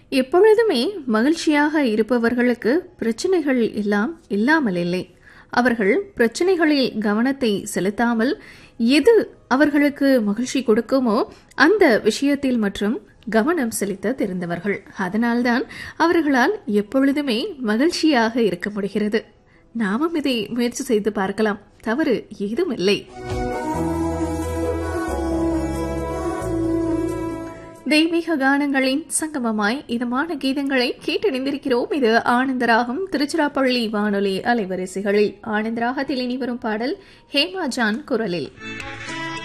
எப்பொழுதுமே மகிழ்ச்சியாக இருப்பவர்களுக்கு பிரச்சனைகள் எல்லாம் இல்லாமல் இல்லை அவர்கள் பிரச்சனைகளில் கவனத்தை செலுத்தாமல் எது அவர்களுக்கு மகிழ்ச்சி கொடுக்குமோ அந்த விஷயத்தில் மற்றும் கவனம் செலுத்த தெரிந்தவர்கள் அதனால்தான் அவர்களால் எப்பொழுதுமே மகிழ்ச்சியாக இருக்க முடிகிறது நாமும் இதை முயற்சி செய்து பார்க்கலாம் தவறு ஏதுமில்லை தெய்வீக கானங்களின் சங்கமமாய் இதமான கீதங்களை கேட்டணிந்திருக்கிறோம் இது ஆனந்தராகம் திருச்சிராப்பள்ளி வானொலி அலைவரிசைகளில் ஆனந்தராகத்தில் இனி வரும் பாடல் ஹேமா ஜான் குரலில்